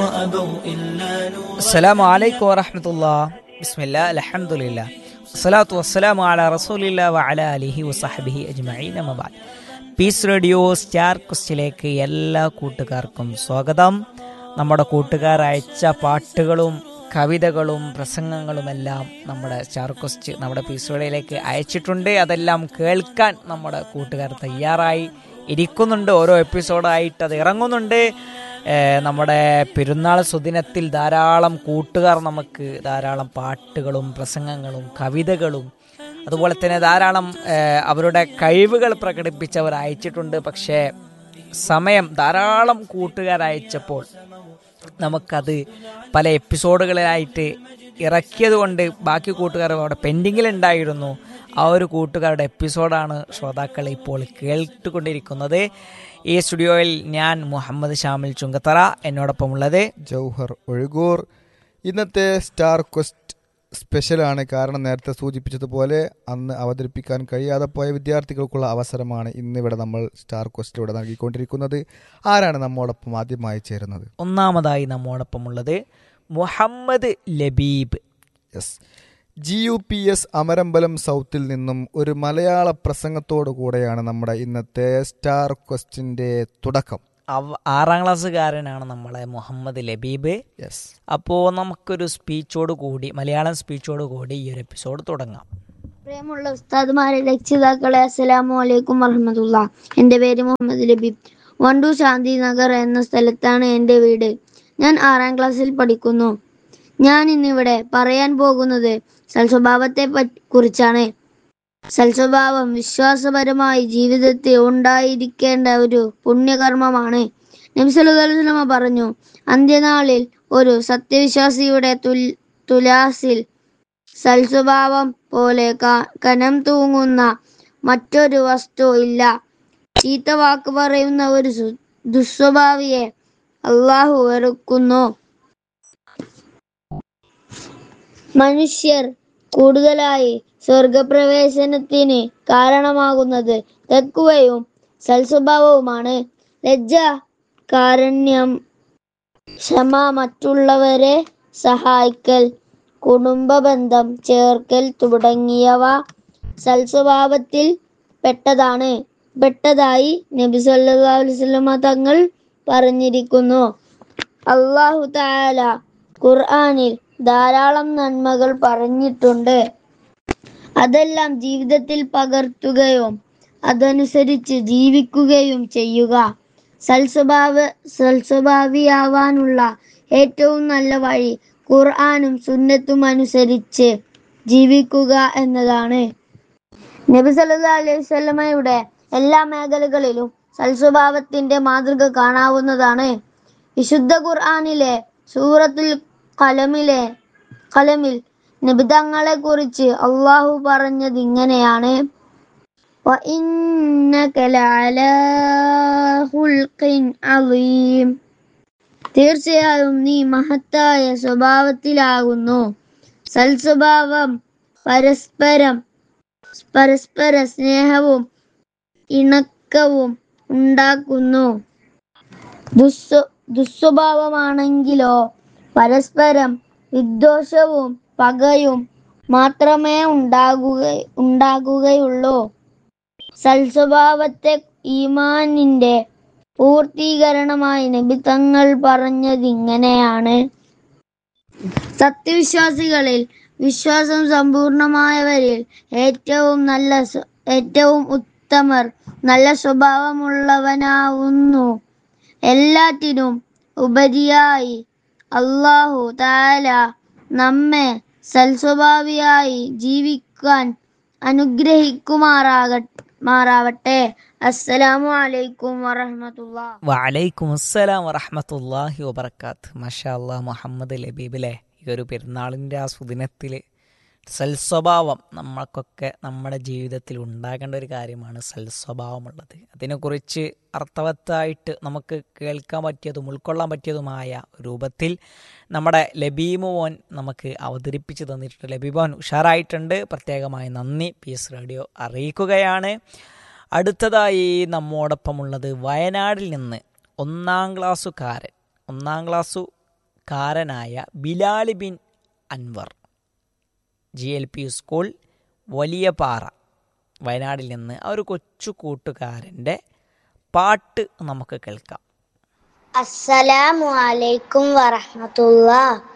وأبوا إلا نور السلام عليكم ورحمة الله بسم الله الحمد لله الصلاة والسلام على رسول الله وعلى آله وصحبه أجمعين أما بعد piece radio star ക്വസ്റ്റിലേക്ക് എല്ലാ കൂട്ടുകാർക്കും സ്വാഗതം നമ്മുടെ കൂട്ടുകാർ അയച്ച പാട്ടുകളും കവിതകളും പ്രസംഗങ്ങളുമെല്ലാം നമ്മുടെ സ്റ്റാർ ക്വസ്റ്റ് നമ്മുടെ പീസ് റേഡിയോയിലേക്ക് അയച്ചിട്ടുണ്ട് അതെല്ലാം കേൾക്കാൻ നമ്മുടെ കൂട്ടുകാർ തയ്യാറായി ഇരിക്കുന്നുണ്ട് ഓരോ എപ്പിസോഡായിട്ട് അത് ഇറങ്ങുന്നുണ്ട് ഏഹ് നമ്മുടെ പെരുന്നാൾ സുദിനത്തിൽ ധാരാളം കൂട്ടുകാർ നമുക്ക് ധാരാളം പാട്ടുകളും പ്രസംഗങ്ങളും കവിതകളും അതുപോലെ തന്നെ ധാരാളം ഏഹ് അവരുടെ കഴിവുകൾ പ്രകടിപ്പിച്ചവർ അയച്ചിട്ടുണ്ട് പക്ഷേ സമയം ധാരാളം കൂട്ടുകാർ അയച്ചപ്പോൾ നമുക്കത് പല എപ്പിസോഡുകളിലായിട്ട് ഇറക്കിയത് കൊണ്ട് ബാക്കി കൂട്ടുകാർ അവിടെ പെൻഡിങ്ങിലുണ്ടായിരുന്നു ആ ഒരു കൂട്ടുകാരുടെ എപ്പിസോഡാണ് ശ്രോതാക്കൾ ഇപ്പോൾ കേട്ടുകൊണ്ടിരിക്കുന്നത് ഈ സ്റ്റുഡിയോയിൽ ഞാൻ മുഹമ്മദ് ഷാമിൽ ചുങ്കത്തറ എന്നോടൊപ്പമുള്ളത് ജൗഹർ ഒഴുകൂർ ഇന്നത്തെ സ്റ്റാർ ക്വസ്റ്റ് സ്പെഷ്യലാണ് കാരണം നേരത്തെ സൂചിപ്പിച്ചതുപോലെ അന്ന് അവതരിപ്പിക്കാൻ കഴിയാതെ പോയ വിദ്യാർത്ഥികൾക്കുള്ള അവസരമാണ് ഇന്നിവിടെ നമ്മൾ സ്റ്റാർ ക്വസ്റ്റിലൂടെ നൽകിക്കൊണ്ടിരിക്കുന്നത് ആരാണ് നമ്മോടൊപ്പം ആദ്യമായി ചേരുന്നത് ഒന്നാമതായി നമ്മോടൊപ്പമുള്ളത് Muhammad Labeeb yes G U P S Amarambalam സൗത്തിൽ നിന്നും ഒരു മലയാള പ്രസംഗത്തോടു കൂടെയാണ് നമ്മുടെ ഇന്നത്തെ സ്റ്റാർ ക്വസ്റ്റിന്റെ തുടക്കം അവ ആറാം ക്ലാസ്സുകാരനാണ് നമ്മളെ മുഹമ്മദ് ലബീബ് യെസ് അപ്പോൾ നമുക്കൊരു സ്പീച്ചോട് കൂടി മലയാളം സ്പീച്ചോട് കൂടി ഈ ഒരു എപ്പിസോഡ് തുടങ്ങാം പ്രിയമുള്ള ഉസ്താദുമാരെ രക്ഷിതാക്കളെ അസ്സലാമു അലൈക്കും വറഹമത്തുള്ള എൻ്റെ പേര് മുഹമ്മദ് ലബീബ് വണ്ടൂർ ശാന്തിനഗർ എന്ന സ്ഥലത്താണ് എൻ്റെ വീട് ഞാൻ ആറാം ക്ലാസ്സിൽ പഠിക്കുന്നു ഞാൻ ഇന്നിവിടെ പറയാൻ പോകുന്നത് സൽസ്വഭാവത്തെ പറ്റി കുറിച്ചാണ് സൽസ്വഭാവം വിശ്വാസപരമായി ജീവിതത്തിൽ ഉണ്ടായിരിക്കേണ്ട ഒരു പുണ്യകർമ്മമാണ് നബിസലുദൽമ പറഞ്ഞു അന്ത്യനാളിൽ ഒരു സത്യവിശ്വാസിയുടെ തുൽ തുലാസിൽ സൽസ്വഭാവം പോലെ ക- കനം തൂങ്ങുന്ന മറ്റൊരു വസ്തു ഇല്ല ചീത്ത വാക്ക് പറയുന്ന ഒരു സു- ദുസ്വഭാവിയെ അള്ളാഹു വെറുക്കുന്നു മനുഷ്യർ കൂടുതലായി സ്വർഗപ്രവേശനത്തിന് കാരണമാകുന്നത് തെക്കുവയും സൽസ്വഭാവവുമാണ് ലജ്ജ കാരുണ്യം ക്ഷമ മറ്റുള്ളവരെ സഹായിക്കൽ കുടുംബ ബന്ധം ചേർക്കൽ തുടങ്ങിയവ സൽസ്വഭാവത്തിൽ പെട്ടതാണ് പെട്ടതായി നബി സല്ലല്ലാഹു അലൈഹി വസല്ലമ തങ്ങൾ പറഞ്ഞിരിക്കുന്നു അള്ളാഹു താല ഖുർആനിൽ ധാരാളം നന്മകൾ പറഞ്ഞിട്ടുണ്ട് അതെല്ലാം ജീവിതത്തിൽ പകർത്തുകയും അതനുസരിച്ച് ജീവിക്കുകയും ചെയ്യുക സൽസ്വഭാവ സൽസ്വഭാവിയാവാനുള്ള ഏറ്റവും നല്ല വഴി ഖുർആനും സുന്നത്തും അനുസരിച്ച് ജീവിക്കുക എന്നതാണ് നബി സല്ലല്ലാഹു അലൈഹി വസല്ലമയുടെ എല്ലാ മേഖലകളിലും സൽസ്വഭാവത്തിന്റെ മാതൃക കാണാവുന്നതാണ് വിശുദ്ധ ഖുർആനിലെ സൂറത്തുൽ കലമിലെ കലമിൽ നിബിതങ്ങളെ കുറിച്ച് അള്ളാഹു പറഞ്ഞത് ഇങ്ങനെയാണ് وَإِنَّكَ لَعَلَى خُلْقٍ عَظِيمٍ തീർച്ചയായും നീ മഹത്തായ സ്വഭാവത്തിലാകുന്നു സൽസ്വഭാവം പരസ്പരം പരസ്പര സ്നേഹവും ഇണക്കവും ഉണ്ടാക്കുന്നു ദുസ്വ ദുസ്വഭാവമാണെങ്കിലോ പരസ്പരം വിദ്വേഷവും പകയും മാത്രമേ ഉണ്ടാകുക ഉണ്ടാകുകയുള്ളൂ സൽസ്വഭാവത്തെ ഈമാനിന്റെ പൂർത്തീകരണമായി നബി തങ്ങൾ പറഞ്ഞത് ഇങ്ങനെയാണ് സത്യവിശ്വാസികളിൽ വിശ്വാസം സമ്പൂർണമായവരിൽ ഏറ്റവും നല്ല സ്വ- ഏറ്റവും ഉത്തമർ നല്ല സ്വഭാവമുള്ളവനാവുന്നു എല്ലാറ്റിനും ഉപരിയായി അള്ളാഹു താല നമ്മെ സൽസ്വഭാവിയായി ജീവിക്കാൻ അനുഗ്രഹിക്കുമാറാക മാറാവട്ടെ അസ്സലാമു അലൈക്കും വറഹമത്തുള്ള വലൈക്കും അസ്സലാം വറഹമത്തല്ലാഹി വബർക്കാത്ത് മഷാ അല്ലാ മുഹമ്മദ് ലബീബിലെ ഈ ഒരു പെരുന്നാളിൻ്റെ ആ സുദിനത്തിൽ സൽസ്വഭാവം നമ്മൾക്കൊക്കെ നമ്മുടെ ജീവിതത്തിൽ ഉണ്ടാകേണ്ട ഒരു കാര്യമാണ് സൽസ്വഭാവമുള്ളത് അതിനെക്കുറിച്ച് അർത്ഥവത്തായിട്ട് നമുക്ക് കേൾക്കാൻ പറ്റിയതും ഉൾക്കൊള്ളാൻ പറ്റിയതുമായ രൂപത്തിൽ നമ്മുടെ ലബീമോൻ നമുക്ക് അവതരിപ്പിച്ച് തന്നിട്ടുണ്ട് ലബീമോൻ ഉഷാറായിട്ടുണ്ട് പ്രത്യേകമായി നന്ദി പി എസ് റേഡിയോ അറിയിക്കുകയാണ് അടുത്തതായി നമ്മോടൊപ്പമുള്ളത് വയനാടിൽ നിന്ന് ഒന്നാം ക്ലാസ്സുകാരൻ ഒന്നാം ക്ലാസ്സു കാരനായ Bilal Bin Anwar G L P school Valiyapara വയനാട്ടിൽ നിന്ന് ആ ഒരു കൊച്ചു കൂട്ടുകാരൻ്റെ പാട്ട് നമുക്ക് കേൾക്കാം അസ്സലാമു അലൈക്കും വറഹ്മത്തുള്ളാഹ്